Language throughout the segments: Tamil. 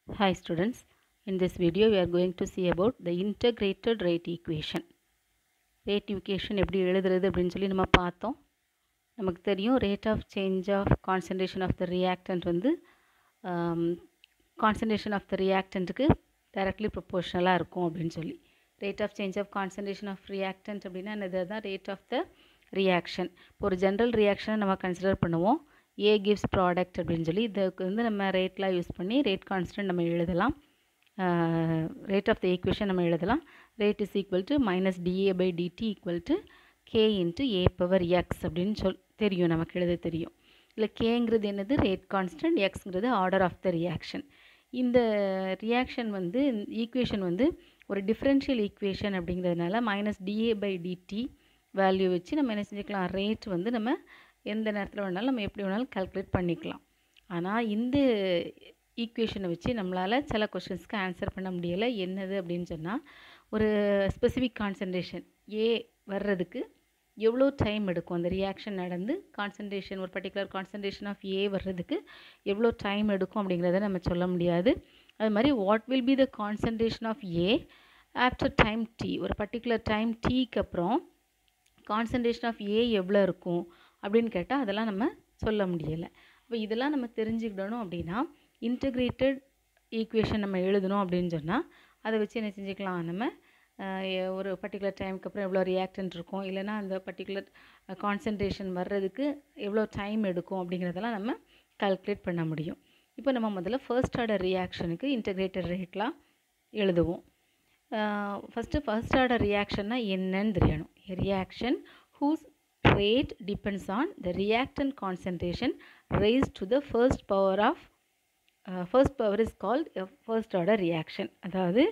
Hi students, in this video we are going to see about the integrated rate equation. rate equation எப்படி எழுதுறது அப்படின்னு சொல்லி நம்ம பார்த்தோம் நமக்கு தெரியும் rate of change of concentration of the reactant வந்து um, concentration of the reactantக்கு directly proportionalaக இருக்கும் அப்படின்னு சொல்லி rate of change of concentration of reactant அப்படின்னா என்னது தான் rate of the reaction இப்போ ஒரு ஜென்ரல் ரியாக்ஷனை நம்ம கன்சிடர் பண்ணுவோம் ஏ கிவ்ஸ் ப்ராடக்ட் அப்படின்னு சொல்லி இதுக்கு வந்து நம்ம ரேட்லாம் யூஸ் பண்ணி ரேட் கான்ஸ்டன்ட் நம்ம எழுதலாம் ரேட் ஆஃப் த ஈக்குவேஷன் நம்ம எழுதலாம் rate is equal to minus d A by d t equal to k into A power x அப்படின்னு சொல் தெரியும் நமக்கு எழுத தெரியும் இல்லை கேங்கிறது என்னது ரேட் கான்ஸ்டன்ட் எக்ஸுங்கிறது ஆர்டர் ஆஃப் த ரியாக்ஷன் இந்த ரியாக்ஷன் வந்து ஈக்குவேஷன் வந்து ஒரு டிஃப்ரென்ஷியல் ஈக்குவேஷன் அப்படிங்கிறதுனால minus d A by d t value வச்சு நம்ம என்ன செஞ்சுக்கலாம் ரேட் வந்து நம்ம எந்த நேரத்தில் வேணாலும் நம்ம எப்படி வேணாலும் கால்குலேட் பண்ணிக்கலாம் ஆனால் இந்த ஈக்குவேஷனை வச்சு நம்மளால் சில கொஷின்ஸ்க்கு ஆன்சர் பண்ண முடியலை என்னது அப்படின்னு சொன்னால் ஒரு ஸ்பெசிஃபிக் கான்சன்ட்ரேஷன் ஏ வர்றதுக்கு எவ்வளோ டைம் எடுக்கும் அந்த ரியாக்ஷன் நடந்து கான்சன்ட்ரேஷன் ஒரு பர்டிகுலர் கான்சன்ட்ரேஷன் ஆஃப் ஏ வர்றதுக்கு எவ்வளோ டைம் எடுக்கும் அப்படிங்கிறத நம்ம சொல்ல முடியாது அது மாதிரி what will be the concentration of A after time t ஒரு பர்டிகுலர் டைம் டீக்கு அப்புறம் கான்சன்ட்ரேஷன் ஆஃப் ஏ எவ்வளோ இருக்கும் அப்படின்னு கேட்டால் அதெல்லாம் நம்ம சொல்ல முடியலை அப்போ இதெல்லாம் நம்ம தெரிஞ்சுக்கிடணும் அப்படின்னா இன்டகிரேட்டட் ஈக்குவேஷன் நம்ம எழுதணும் அப்படின்னு சொன்னால் அதை வச்சு என்ன செஞ்சுக்கலாம் நம்ம ஒரு பர்டிகுலர் டைமுக்கு அப்புறம் எவ்வளோ ரியாக்டன்ட் இருக்கும் இல்லைனா அந்த பர்டிகுலர் கான்சன்ட்ரேஷன் வர்றதுக்கு எவ்வளோ டைம் எடுக்கும் அப்படிங்கிறதெல்லாம் நம்ம கால்குலேட் பண்ண முடியும் இப்போ நம்ம முதல்ல ஃபர்ஸ்ட் ஆர்டர் ரியாக்ஷனுக்கு இன்டகிரேட்டட் ரேட்லாம் எழுதுவோம் ஃபஸ்ட்டு ஃபர்ஸ்ட் ஆர்டர் ரியாக்ஷன்னா என்னன்னு தெரியணும் reaction whose rate depends on the reactant concentration raised to the first power of uh, first power is called a first order reaction அதாவது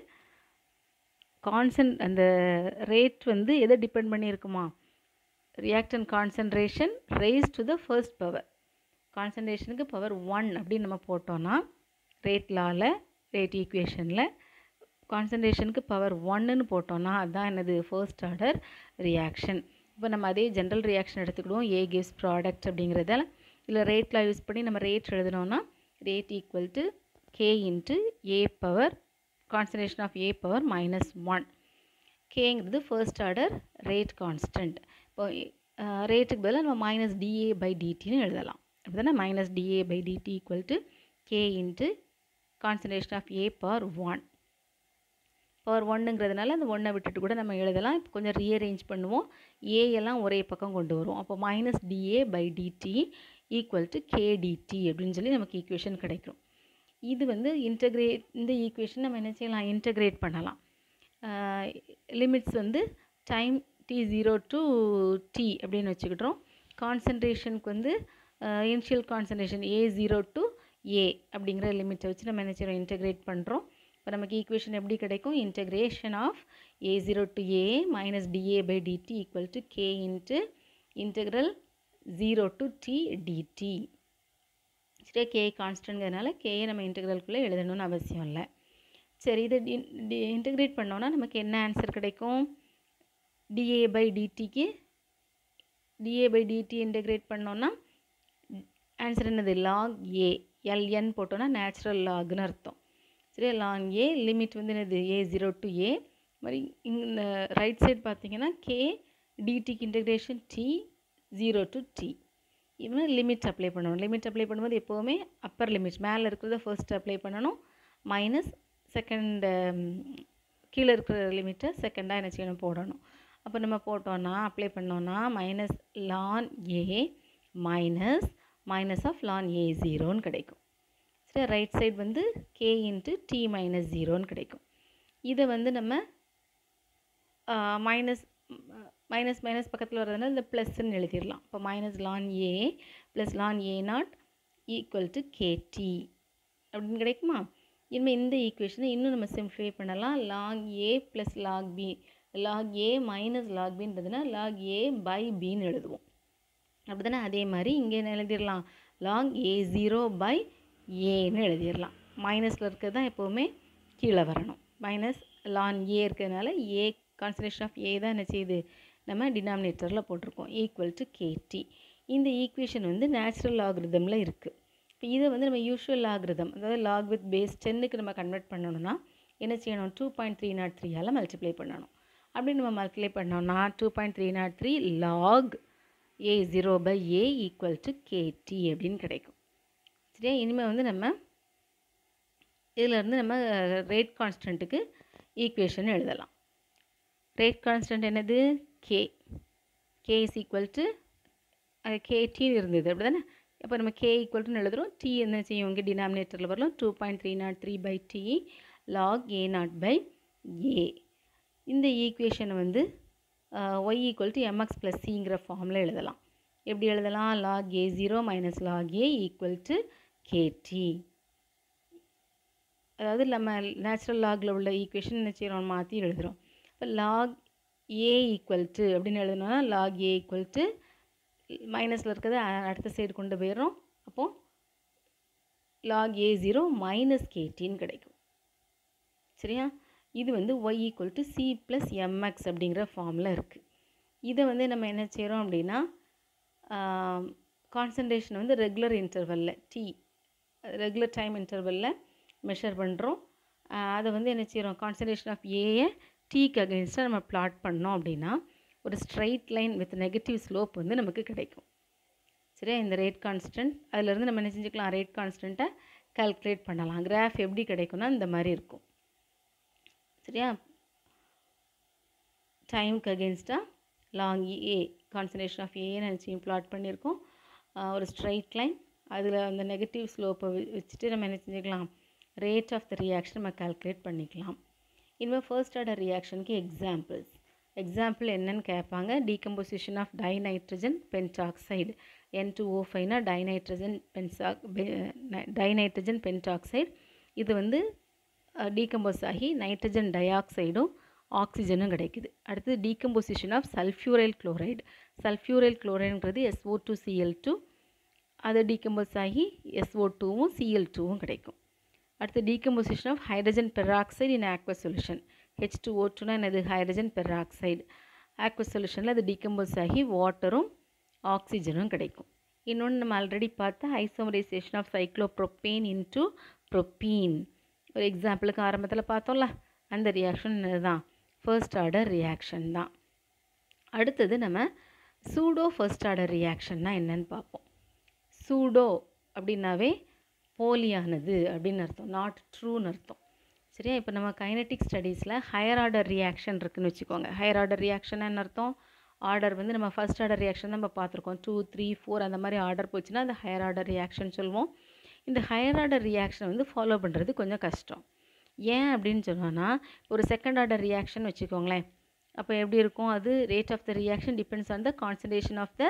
கான்சன்ட் அந்த ரேட் வந்து எதை டிபெண்ட் பண்ணியிருக்குமா reactant concentration raise to the first power கான்சன்ட்ரேஷனுக்கு பவர் ஒன் அப்படின்னு நம்ம போட்டோன்னா ரேட் லாவில் ரேட் ஈக்குவேஷனில் கான்சன்ட்ரேஷனுக்கு பவர் ஒன்னுன்னு போட்டோன்னா அதுதான் என்னது ஃபர்ஸ்ட் ஆர்டர் ரியாக்ஷன் இப்போ நம்ம அதே ஜென்ரல் ரியாக்ஷன் எடுத்துக்கிடுவோம் ஏ கிவ்ஸ் ப்ராடக்ட் அப்படிங்கிறதால இல்லை ரேட்லாம் யூஸ் பண்ணி நம்ம ரேட் எழுதணும்னா rate equal to k into A power concentration of A power minus one கேங்கிறது ஃபர்ஸ்ட் ஆர்டர் ரேட் கான்ஸ்டன்ட் இப்போ ரேட்டுக்கு பதிலாக நம்ம மைனஸ் டிஏ பை டிடின்னு எழுதலாம் அப்படி தானே minus d A by d t equal to k into concentration of A power one power ஒன்றுங்கிறதுனால அந்த ஒன்றை விட்டுட்டு கூட நம்ம எழுதலாம் இப்போ கொஞ்சம் ரீஅரேஞ்ச் பண்ணுவோம் ஏ எல்லாம் ஒரே பக்கம் கொண்டு வரும் அப்போ minus d A by d t equal to k d t அப்படின்னு சொல்லி நமக்கு ஈக்குவேஷன் கிடைக்கும் இது வந்து இன்டகிரேட் இந்த ஈக்குவேஷன் நம்ம என்ன செய்யலாம் இன்டகிரேட் பண்ணலாம் லிமிட்ஸ் வந்து time t zero to t அப்படின்னு வச்சுக்கிட்டோம் கான்சன்ட்ரேஷனுக்கு வந்து initial concentration A zero to A அப்படிங்கிற லிமிட்டை வச்சு நம்ம என்ன செய்யறோம் இன்டகிரேட் பண்ணுறோம் இப்போ நமக்கு ஈக்குவேஷன் எப்படி கிடைக்கும் integration of A zero to A minus d A by d t equal to k into integral zero to t d t சரி கே கான்ஸ்டன்ட்ங்கிறதுனால கேயை நம்ம இன்டகிரலுக்குள்ளே எழுதணும்னு அவசியம் இல்லை சரி இதை இன்டகிரேட் பண்ணோன்னா நமக்கு என்ன ஆன்சர் கிடைக்கும் டிஏ பை டிடிக்கு டிஏ பை டிடி இன்டகிரேட் பண்ணோன்னா ஆன்சர் என்னது லாக் ஏ எல்என் போட்டோன்னா நேச்சுரல் லாக்னு அர்த்தம் சரி லாங் ஏ லிமிட் வந்து என்னது ஏ ஜீரோ டு ஏ மாதிரி இந்த ரைட் சைட் பார்த்தீங்கன்னா கே டிடிக்கு integration t zero to t இவன் லிமிட் அப்ளை பண்ணணும் லிமிட் அப்ளை பண்ணும்போது எப்போவுமே அப்பர் லிமிட் மேலே இருக்கிறத ஃபர்ஸ்ட் அப்ளை பண்ணணும் மைனஸ் செகண்ட் கீழே இருக்கிற லிமிட்டை செகண்டாக என்ன செய்யணும் போடணும் அப்போ நம்ம போட்டோன்னா அப்ளை பண்ணோன்னா minus ln A minus minus of ln A ஜீரோன்னு கிடைக்கும் சரி ரைட் சைடு வந்து கே இன்ட்டு டி மைனஸ் ஜீரோன்னு கிடைக்கும் இதை வந்து நம்ம மைனஸ் மைனஸ் மைனஸ் பக்கத்தில் வர்றதுனால இந்த ப்ளஸ்ன்னு எழுதிடலாம் இப்போ minus ln A plus ln A not equal to k t அப்படின்னு கிடைக்குமா இனிமேல் இந்த ஈக்குவேஷனை இன்னும் நம்ம சிம்ப்ளிஃபை பண்ணலாம் log A plus log B log A minus லாக் பின்றதுனா லாக் ஏ பை பின்னு எழுதுவோம் அப்படி தானே அதே மாதிரி இங்கே என்ன எழுதிடலாம் லாக் ஏ ஜீரோ பை ஏன்னு எழுதிடலாம் மைனஸில் இருக்கிறது தான் எப்போவுமே கீழே வரணும் மைனஸ் லான் ஏ இருக்கிறதுனால ஏ கான்சன்ட்ரேஷன் ஆஃப் ஏ தான் என்ன செய்யுது நம்ம டினாமினேட்டரில் போட்டிருக்கோம் ஈக்குவல் டு கேடி இந்த ஈக்குவேஷன் வந்து நேச்சுரல் லாகிரிதமில் இருக்குது இப்போ இதை வந்து நம்ம யூஷுவல் லாகிருதம் அதாவது லாக் வித் பேஸ் டென்னுக்கு நம்ம கன்வெர்ட் பண்ணணும்னா என்ன செய்யணும் டூ பாயிண்ட் த்ரீ நாட் த்ரீயால் மல்டிப்ளை பண்ணணும் அப்படி நம்ம மல்டிப்ளை பண்ணோம்னா two point three not three log A zero by A equal to k t அப்படின்னு கிடைக்கும் சரியா இனிமேல் வந்து நம்ம இதிலேருந்து நம்ம ரேட் கான்ஸ்டன்ட்டுக்கு ஈக்குவேஷன் எழுதலாம் ரேட் கான்ஸ்டன்ட் என்னது k k is equal to கேடின்னு இருந்தது அப்படி தானே அப்போ நம்ம கே ஈக்குவல் டுன்னு எழுதுகிறோம் டி என்ன செய்யும் இங்கே டினாமினேட்டரில் வரலாம் two point three not three by t log A not by A இந்த ஈக்குவேஷனை வந்து y equal to m x plus சிங்கிற ஃபார்மில் எழுதலாம் எப்படி எழுதலாம் log A zero minus log A equal to k t அதாவது நம்ம நேச்சுரல் லாகில் உள்ள ஈக்குவேஷன் என்ன செய்கிறோம் மாற்றி எழுதுகிறோம் இப்போ லாக் ஏ ஈக்குவல் டு அப்படின்னு எழுதணும்னா லாக் ஏ ஈக்குவல் டு மைனஸில் இருக்கிறத அடுத்த சைடு கொண்டு போயிடுறோம் அப்போது லாக் ஏ ஜீரோ மைனஸ் கேடின்னு கிடைக்கும் சரியா இது வந்து y equal to c plus m x அப்படிங்கிற ஃபார்மில் இருக்குது இதை வந்து நம்ம என்ன செய்கிறோம் அப்படின்னா கான்சன்ட்ரேஷன் வந்து ரெகுலர் இன்டர்வலில் டி ரெகுலர் டைம் இன்டர்வலில் மெஷர் பண்ணுறோம் அதை வந்து என்ன செய்கிறோம் கான்சன்ட்ரேஷன் ஆஃப் ஏயை டீக்கு அகென்ஸ்டாக நம்ம பிளாட் பண்ணோம் அப்படின்னா ஒரு straight line with negative slope வந்து நமக்கு கிடைக்கும் சரியா இந்த ரேட் கான்ஸ்டன்ட் அதிலேருந்து நம்ம என்ன செஞ்சுக்கலாம் ரேட் கான்ஸ்டண்ட்டை கால்குலேட் பண்ணலாம் கிராஃப் எப்படி கிடைக்கும்னா இந்த மாதிரி இருக்கும் சரியா டைமுக்கு அகென்ஸ்டாக லாங் ஏ கான்சன்ட்ரேஷன் ஆஃப் ஏன்னு நினச்சி பிளாட் பண்ணியிருக்கோம் ஒரு ஸ்ட்ரைட் லைன் அதில் அந்த நெகட்டிவ் ஸ்லோப்பை வச்சுட்டு நம்ம என்ன செஞ்சுக்கலாம் ரேட் ஆஃப் த ரியாக்ஷன் நம்ம கால்குலேட் பண்ணிக்கலாம் இனிமேல் ஃபர்ஸ்ட் ஆர்டர் ரியாக்ஷனுக்கு எக்ஸாம்பிள்ஸ் எக்ஸாம்பிள் என்னன்னு கேட்பாங்க decomposition of dinitrogen pentoxide N two O ஃபைவ்னா டைநைட்ரஜன் பென்சாக் டைநைட்ரஜன் பென்டாக்சைடு இது வந்து டீகம்போஸ் ஆகி நைட்ரஜன் டை ஆக்சைடும் ஆக்சிஜனும் கிடைக்குது அடுத்து decomposition of sulphuryl chloride sulphuryl குளோரைடுங்கிறது எஸ்ஓ டூ சிஎல் டூ அது டீகம்போஸ் ஆகி எஸ்ஓ டூவும் சிஎல் டூவும் கிடைக்கும் அடுத்து decomposition of hydrogen peroxide in aqueous solution H two O டூனா என்னது ஹைட்ரஜன் பெராக்சைடு ஆக்வஸ் சொல்யூஷனில் அது டீகம்போஸ் ஆகி வாட்டரும் ஆக்சிஜனும் கிடைக்கும் இன்னொன்று நம்ம ஆல்ரெடி பார்த்த isomerisation of cyclopropane into propene ஒரு எக்ஸாம்பிளுக்கு ஆரம்பத்தில் பார்த்தோம்ல அந்த ரியாக்ஷன் இதுதான் ஃபர்ஸ்ட் ஆர்டர் ரியாக்ஷன் தான் அடுத்தது நம்ம சூடோ ஃபர்ஸ்ட் ஆர்டர் ரியாக்ஷன்னா என்னன்னு பார்ப்போம் சூடோ அப்படின்னாவே போலியானது அப்படின்னு அர்த்தம் நாட் ட்ரூன்னு அர்த்தம் சரியா இப்போ நம்ம கைனட்டிக் ஸ்டடீஸில் ஹையர் ஆர்டர் ரியாக்ஷன் இருக்குதுன்னு வச்சுக்கோங்க ஹையர் ஆர்டர் ரியாக்ஷன் என்ன அர்த்தம் ஆர்டர் வந்து நம்ம ஃபஸ்ட் ஆர்டர் ரியாக்ஷன் தான் நம்ம பார்த்துருக்கோம் டூ த்ரீ ஃபோர் அந்த மாதிரி ஆர்டர் போச்சுன்னா அது ஹையர் ஆர்டர் ரியாக்ஷன் சொல்லுவோம் இந்த ஹையர் ஆர்டர் ரியாக்ஷனை வந்து ஃபாலோ பண்ணுறது கொஞ்சம் கஷ்டம் ஏன் அப்படின்னு சொன்னோன்னா ஒரு செகண்ட் ஆர்டர் ரியாக்ஷன் வச்சுக்கோங்களேன் அப்போ எப்படி இருக்கும் அது rate of the reaction depends on the concentration of the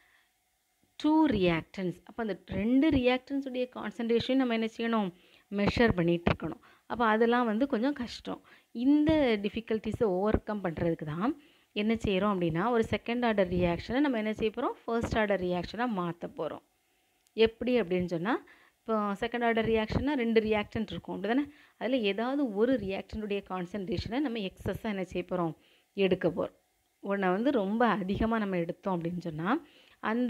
two reactants அப்போ அந்த ரெண்டு ரியாக்டன்ஸுடைய கான்சன்ட்ரேஷன் நம்ம என்ன செய்யணும் மெஷர் பண்ணிகிட்டு இருக்கணும் அப்போ அதெல்லாம் வந்து கொஞ்சம் கஷ்டம் இந்த டிஃபிகல்ட்டிஸை ஓவர் கம் பண்ணுறதுக்கு தான் என்ன செய்கிறோம் அப்படின்னா ஒரு செகண்ட் ஆர்டர் ரியாக்ஷனை நம்ம என்ன செய்ய போகிறோம் ஃபர்ஸ்ட் ஆர்டர் ரியாக்ஷனாக மாற்ற போகிறோம் எப்படி அப்படின்னு சொன்னால் இப்போ செகண்ட் ஆர்டர் ரியாக்ஷன்னா ரெண்டு ரியாக்டன்ட் இருக்கும் அப்படி தானே அதில் ஏதாவது ஒரு ரியாக்டனுடைய கான்சன்ட்ரேஷனை நம்ம எக்ஸஸாக என்ன செய்ய போகிறோம் எடுக்க போகிறோம் ஒன்றை வந்து ரொம்ப அதிகமாக நம்ம எடுத்தோம் அப்படின்னு சொன்னால் அந்த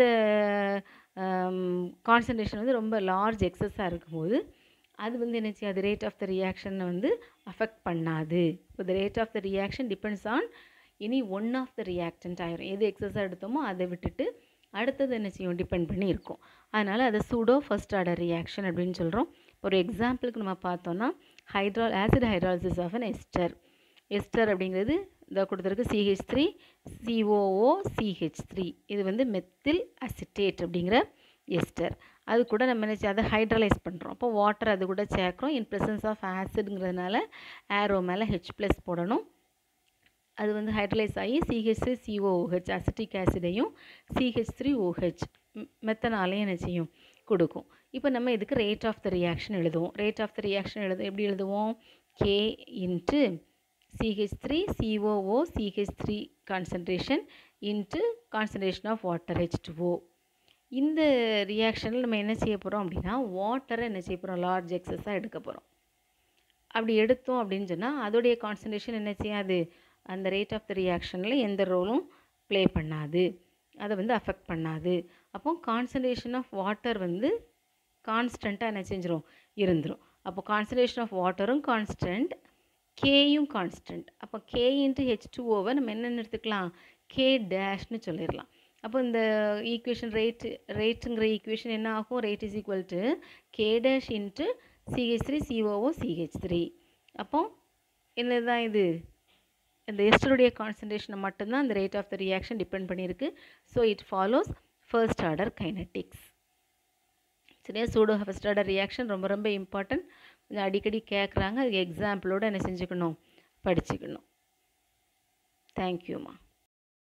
கான்சன்ட்ரேஷன் வந்து ரொம்ப லார்ஜ் எக்ஸஸாக இருக்கும்போது அது வந்து என்ன செய்யாது ரேட் ஆஃப் த ரியாக்ஷனை வந்து அஃபெக்ட் பண்ணாது இப்போ the rate of the reaction depends on any one of the reactant ஆயிரும் எது எக்ஸஸாக எடுத்தோமோ அதை விட்டுட்டு அடுத்தது என்ன செய்யும் டிபெண்ட் பண்ணி இருக்கும் அதனால் அதை சூடோ ஃபர்ஸ்ட் ஆர்டர் ரியாக்ஷன் அப்படின்னு சொல்கிறோம் ஒரு எக்ஸாம்பிளுக்கு நம்ம பார்த்தோன்னா ஹைட்ரா acid hydrolysis of an ester ester அப்படிங்கிறது இதை கொடுத்துருக்கு CH three COO CH three இது வந்து மெத்தில் அசிட்டேட் அப்படிங்கிற எஸ்டர் அது கூட நம்ம என்ன அதை ஹைட்ரலைஸ் பண்ணுறோம் அப்போ வாட்டர் அது கூட சேர்க்குறோம் இன் ப்ரெசன்ஸ் ஆஃப் ஆசிடுங்கிறதுனால ஏரோ மேலே ஹெச் ப்ளஸ் போடணும் அது வந்து ஹைட்ரலைஸ் ஆகி சிஹெச் த்ரீ சிஓஓஹெச் அசிட்டிக் ஆசிடையும் சிஹெச் த்ரீ ஓஹெச் மெத்தனாலையும் என்ன செய்யும் கொடுக்கும் இப்போ நம்ம இதுக்கு ரேட் ஆஃப் த ரியாக்ஷன் எழுதுவோம் ரேட் ஆஃப் த ரியாக்ஷன் எழுது எப்படி எழுதுவோம் K into CH three COO CH three concentration into concentration of water H two O இந்த ரியாக்ஷனில் நம்ம என்ன செய்ய போகிறோம் அப்படின்னா வாட்டரை என்ன செய்ய போகிறோம் லார்ஜ் எக்ஸஸாக எடுக்க போகிறோம் அப்படி எடுத்தோம் அப்படின்னு சொன்னால் அதோடைய கான்சன்ட்ரேஷன் என்ன செய்யாது அந்த ரேட் ஆஃப் த ரியாக்ஷனில் எந்த ரோலும் ப்ளே பண்ணாது அதை வந்து அஃபெக்ட் பண்ணாது அப்போ கான்சன்ட்ரேஷன் ஆஃப் வாட்டர் வந்து கான்ஸ்டண்ட்டாக என்ன செஞ்சிரும் இருந்துரும் அப்போ கான்சன்ட்ரேஷன் ஆஃப் வாட்டரும் கான்ஸ்டன்ட் கேயும் கான்ஸ்டன்ட் அப்போ கே இன்ட்டு ஹெச் டூ ஓவை நம்ம என்னென்னு எடுத்துக்கலாம் கே டேஷ்னு சொல்லிடலாம் அப்போ இந்த ஈக்குவேஷன் ரேட் ரேட்டுங்கிற ஈக்குவேஷன் என்ன ஆகும் rate is equal to K dash into CH three COO CH three அப்போ என்னதான் இது இந்த எஸ்டருடைய கான்சன்ட்ரேஷனை மட்டும்தான் அந்த rate of the reaction depend பண்ணியிருக்கு so it follows first order kinetics சரியா சூடோ ஃபர்ஸ்ட் ஆர்டர் ரியாக்ஷன் ரொம்ப ரொம்ப இம்பார்ட்டன்ட் கொஞ்சம் அடிக்கடி கேட்குறாங்க அதுக்கு எக்ஸாம்பிளோடு என்ன செஞ்சுக்கணும் படிச்சுக்கணும் தேங்க்யூம்மா